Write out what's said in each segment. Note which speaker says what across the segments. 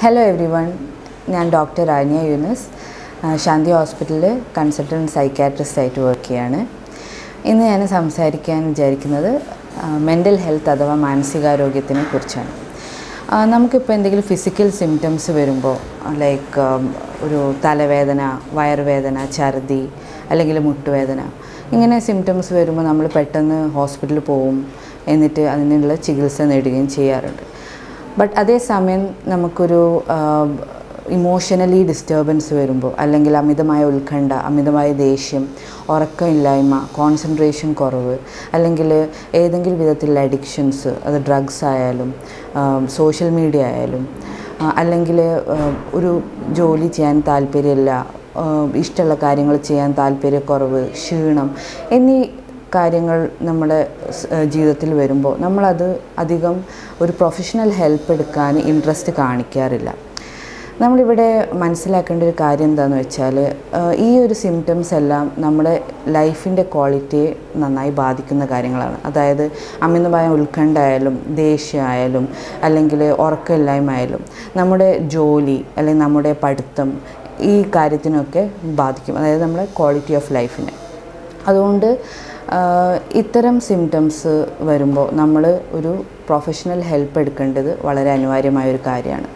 Speaker 1: hello everyone ഞാൻ doctor Rania Yunus ആ, ശാന്തി ഹോസ്പിറ്റലിൽ കൺസൾട്ടൻറ്റ് സൈക്കാട്രിസ്റ്റ് ആയിട്ട് വർക്ക് ചെയ്യാണ് ഇന്ന് ഞാൻ സംസാരിക്കാൻ വിചാരിക്കുന്നത് മെൻ്റൽ ഹെൽത്ത് അഥവാ മാനസികാരോഗ്യത്തിനെ കുറിച്ചാണ് ആ, നമുക്കിപ്പോൾ എന്തെങ്കിലും ഫിസിക്കൽ സിംറ്റംസ് വരുമ്പോൾ ലൈക്ക് ഒരു തലവേദന വയറുവേദന ഛർദി അല്ലെങ്കിൽ മുട്ടുവേദന ഇങ്ങനെ സിംറ്റംസ് വരുമ്പോൾ നമ്മൾ പെട്ടെന്ന് ഹോസ്പിറ്റലിൽ പോവും എന്നിട്ട് അതിനുള്ള ചികിത്സ നേടുകയും ചെയ്യാറുണ്ട് ബട്ട് അതേസമയം നമുക്കൊരു ഇമോഷണലി ഡിസ്റ്റർബൻസ് വരുമ്പോൾ അല്ലെങ്കിൽ അമിതമായ ഉത്കണ്ഠ അമിതമായ ദേഷ്യം ഉറക്കമില്ലായ്മ കോൺസെൻട്രേഷൻ കുറവ് അല്ലെങ്കിൽ ഏതെങ്കിലും വിധത്തിലുള്ള അഡിക്ഷൻസ് അത് ഡ്രഗ്സ് ആയാലും സോഷ്യൽ മീഡിയ ആയാലും ആ, അല്ലെങ്കിൽ ഒരു ജോലി ചെയ്യാൻ താല്പര്യമില്ല ആ, ഇഷ്ടമുള്ള കാര്യങ്ങൾ ചെയ്യാൻ താല്പര്യക്കുറവ് ക്ഷീണം എന്നീ കാര്യങ്ങൾ നമ്മുടെ സ്- ഏഹ് ജീവിതത്തിൽ വരുമ്പോൾ നമ്മളത് അധികം ഒരു പ്രൊഫഷണൽ ഹെൽപ്പ് എടുക്കാൻ ഇൻട്രസ്റ്റ് കാണിക്കാറില്ല നമ്മളിവിടെ മനസ്സിലാക്കേണ്ട ഒരു കാര്യം എന്താണെന്ന് വെച്ചാൽ ഏഹ് ഈ ഒരു സിംറ്റംസ് എല്ലാം നമ്മുടെ ലൈഫിൻ്റെ ക്വാളിറ്റിയെ നന്നായി ബാധിക്കുന്ന കാര്യങ്ങളാണ് അതായത് അമിതമായ ഉത്കണ്ഠ ആയാലും ദേഷ്യമായാലും അല്ലെങ്കിൽ ഉറക്കമില്ലായ്മ ആയാലും നമ്മുടെ ജോലി അല്ലെങ്കിൽ നമ്മുടെ പഠിത്തം ഈ കാര്യത്തിനൊക്കെ ബാധിക്കും അതായത് നമ്മുടെ ക്വാളിറ്റി ഓഫ് ലൈഫിനെ അതുകൊണ്ട് ആഹ് ഇത്തരം സിംറ്റംസ് വരുമ്പോൾ നമ്മൾ ഒരു പ്രൊഫഷണൽ ഹെൽപ്പ് എടുക്കേണ്ടത് വളരെ അനിവാര്യമായ ഒരു കാര്യമാണ്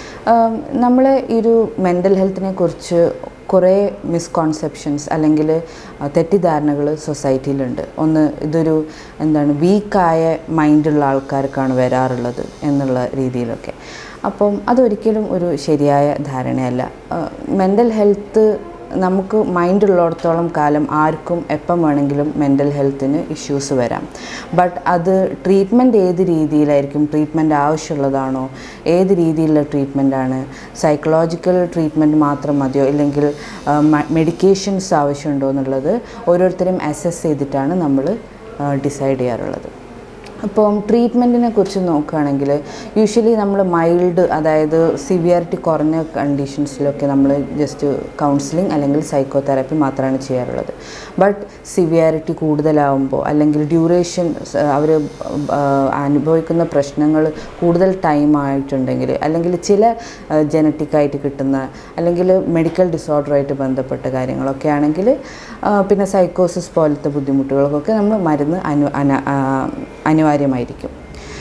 Speaker 1: നമ്മൾ ഈ ഒരു മെൻ്റൽ ഹെൽത്തിനെ കുറിച്ച് കുറേ മിസ്കോൺസെപ്ഷൻസ് അല്ലെങ്കിൽ തെറ്റിദ്ധാരണകൾ സൊസൈറ്റിയിലുണ്ട് ഒന്ന് ഇതൊരു എന്താണ് വീക്കായ മൈൻഡുള്ള ആൾക്കാർക്കാണ് വരാറുള്ളത് എന്നുള്ള രീതിയിലൊക്കെ അപ്പം അതൊരിക്കലും ഒരു ശരിയായ ധാരണയല്ല മെൻ്റൽ ഹെൽത്ത് നമുക്ക് മൈൻഡ് ഉള്ളിടത്തോളം കാലം ആർക്കും എപ്പം വേണമെങ്കിലും മെൻ്റൽ ഹെൽത്തിന് ഇഷ്യൂസ് വരാം ബട്ട് അത് ട്രീറ്റ്മെൻറ്റ് ഏത് രീതിയിലായിരിക്കും ട്രീറ്റ്മെൻറ്റ് ആവശ്യമുള്ളതാണോ ഏത് രീതിയിലുള്ള ട്രീറ്റ്മെൻറ്റാണ് സൈക്കോളജിക്കൽ ട്രീറ്റ്മെൻറ്റ് മാത്രം മതിയോ ഇല്ലെങ്കിൽ മെഡിക്കേഷൻസ് ആവശ്യമുണ്ടോ എന്നുള്ളത് ഓരോരുത്തരും അസസ് ചെയ്തിട്ടാണ് നമ്മൾ ഡിസൈഡ് ചെയ്യാറുള്ളത് അപ്പം ട്രീറ്റ്മെൻറ്റിനെ കുറിച്ച് നോക്കുകയാണെങ്കിൽ യൂഷ്വലി നമ്മൾ മൈൽഡ് അതായത് സിവിയറിറ്റി കുറഞ്ഞ കണ്ടീഷൻസിലൊക്കെ നമ്മൾ ജസ്റ്റ് കൗൺസിലിംഗ് അല്ലെങ്കിൽ സൈക്കോ തെറാപ്പി മാത്രമാണ് ചെയ്യാറുള്ളത് ബട്ട് സിവിയാരിറ്റി കൂടുതലാവുമ്പോൾ അല്ലെങ്കിൽ ഡ്യൂറേഷൻ അവർ അനുഭവിക്കുന്ന പ്രശ്നങ്ങൾ കൂടുതൽ ടൈം ആയിട്ടുണ്ടെങ്കിൽ അല്ലെങ്കിൽ ചില ജനറ്റിക്കായിട്ട് കിട്ടുന്ന അല്ലെങ്കിൽ മെഡിക്കൽ ഡിസോർഡറായിട്ട് ബന്ധപ്പെട്ട കാര്യങ്ങളൊക്കെ ആണെങ്കിൽ പിന്നെ സൈക്കോസിസ് പോലത്തെ ബുദ്ധിമുട്ടുകൾക്കൊക്കെ നമ്മൾ മരുന്ന് അനു അന ആ, അനിവാര്യമായിരിക്കും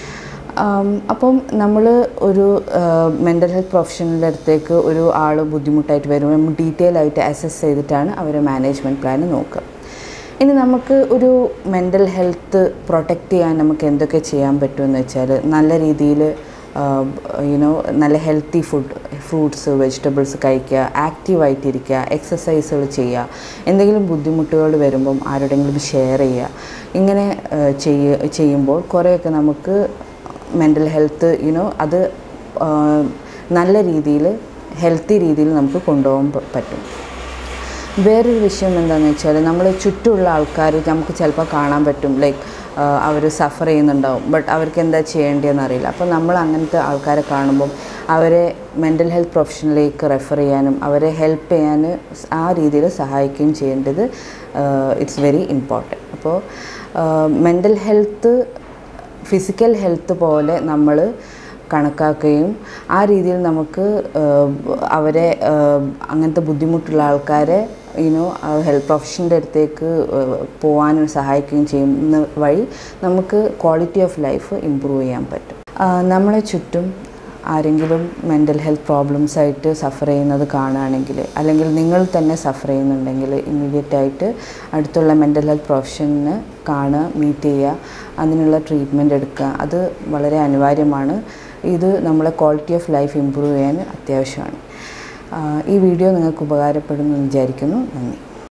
Speaker 1: ആം, അപ്പം നമ്മൾ ഒരു മെൻ്റൽ ഹെൽത്ത് പ്രൊഫഷണലിൻ്റെ അടുത്തേക്ക് ഒരു ആൾ ബുദ്ധിമുട്ടായിട്ട് വരുമ്പോൾ നമ്മൾ ഡീറ്റെയിൽ ആയിട്ട് അസസ് ചെയ്തിട്ടാണ് അവർ മാനേജ്മെൻറ്റ് പ്ലാൻ നോക്കുക ഇനി നമുക്ക് ഒരു മെൻ്റൽ ഹെൽത്ത് പ്രൊട്ടക്റ്റ് ചെയ്യാൻ നമുക്ക് എന്തൊക്കെ ചെയ്യാൻ പറ്റുമെന്ന് വെച്ചാൽ നല്ല രീതിയിൽ യുനോ നല്ല ഹെൽത്തി ഫുഡ് ഫ്രൂട്ട്സ് വെജിറ്റബിൾസ് കഴിക്കുക ആക്റ്റീവായിട്ടിരിക്കുക എക്സസൈസുകൾ ചെയ്യുക എന്തെങ്കിലും ബുദ്ധിമുട്ടുകൾ വരുമ്പം ആരോടെങ്കിലും ഷെയർ ചെയ്യുക ഇങ്ങനെ ആ, ചെയ്യ ചെയ്യുമ്പോൾ കുറേയൊക്കെ നമുക്ക് മെൻ്റൽ ഹെൽത്ത് യുനോ അത് ആ, നല്ല രീതിയിൽ ഹെൽത്തി രീതിയിൽ നമുക്ക് കൊണ്ടുപോകാൻ പ- പറ്റും വേറൊരു വിഷയം എന്താണെന്ന് വെച്ചാൽ നമ്മൾ ചുറ്റുമുള്ള ആൾക്കാർ നമുക്ക് ചിലപ്പോൾ കാണാൻ പറ്റും ലൈക്ക് അവർ സഫർ ചെയ്യുന്നുണ്ടാവും ബട്ട് അവർക്ക് എന്താ ചെയ്യേണ്ടതെന്ന് അറിയില്ല അപ്പോൾ നമ്മൾ അങ്ങനത്തെ ആൾക്കാരെ കാണുമ്പം അവരെ മെൻ്റൽ ഹെൽത്ത് പ്രൊഫഷനിലേക്ക് റെഫർ ചെയ്യാനും അവരെ ഹെൽപ്പ് ചെയ്യാൻ ആ രീതിയിൽ സഹായിക്കുകയും ചെയ്യേണ്ടത് ഇറ്റ്സ് വെരി ഇമ്പോർട്ടൻറ്റ് അപ്പോൾ മെൻ്റൽ ഹെൽത്ത് ഫിസിക്കൽ ഹെൽത്ത് പോലെ നമ്മൾ കണക്കാക്കുകയും ആ രീതിയിൽ നമുക്ക് ആഹ്, അവരെ ആഹ്, അങ്ങനത്തെ ബുദ്ധിമുട്ടുള്ള ആൾക്കാരെ യുനോ ഹെൽത്ത് പ്രൊഫഷൻ്റെ അടുത്തേക്ക് ആഹ്, പോകാനും സഹായിക്കുകയും ചെയ്യുന്ന വഴി നമുക്ക് ക്വാളിറ്റി ഓഫ് ലൈഫ് ഇമ്പ്രൂവ് ചെയ്യാൻ പറ്റും ആഹ്, നമ്മളെ ചുറ്റും ആരെങ്കിലും മെൻ്റൽ ഹെൽത്ത് പ്രോബ്ലംസ് ആയിട്ട് സഫർ ചെയ്യുന്നത് കാണുകയാണെങ്കിൽ അല്ലെങ്കിൽ നിങ്ങൾ തന്നെ സഫർ ചെയ്യുന്നുണ്ടെങ്കിൽ ഇമ്മീഡിയറ്റ് ആയിട്ട് അടുത്തുള്ള മെൻ്റൽ ഹെൽത്ത് പ്രൊഫഷനെ കാണുക മീറ്റ് ചെയ്യുക അതിനുള്ള ട്രീറ്റ്മെൻറ്റ് എടുക്കുക അത് വളരെ അനിവാര്യമാണ് ഇത് നമ്മളെ ക്വാളിറ്റി ഓഫ് ലൈഫ് ഇമ്പ്രൂവ് ചെയ്യാൻ അത്യാവശ്യമാണ് ആഹ് ഈ വീഡിയോ നിങ്ങൾക്ക് ഉപകാരപ്പെടുമെന്ന് വിചാരിക്കുന്നു നന്ദി